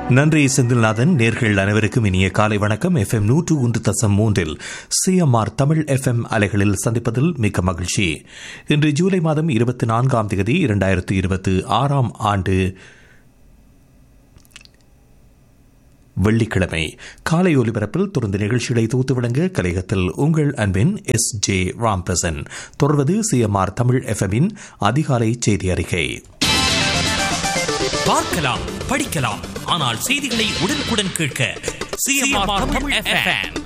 நன்றி செந்தில்நாதன் நேர்கள் அனைவருக்கும் இனிய காலை வணக்கம் எஃப் எம் நூற்று ஒன்று தசம் மூன்றில் சிஎம்ஆர் தமிழ் எஃப் எம் அலைகளில் சந்திப்பதில் மிக்க மகிழ்ச்சி இன்று ஜூலை மாதம் இருபத்தி நான்காம் தேதி இரண்டாயிரத்து இருபத்தி ஆறாம் ஆண்டு வெள்ளிக்கிழமை காலை ஒலிபரப்பில் தொடர்ந்து நிகழ்ச்சிகளை தொகுத்து வழங்க கலையகத்தில் உங்கள் அன்பின் எஸ் ஜே ராம்பிரசன் தொடர்வது சிஎம்ஆர் தமிழ் எஃப்எம்மின் அதிகாலை செய்தி அறிக்கை பார்க்கலாம் படிக்கலாம் ஆனால் செய்திகளை உடனுக்குடன் கேட்க சிஎம்ஆர் தமிழ் எஃப்எம்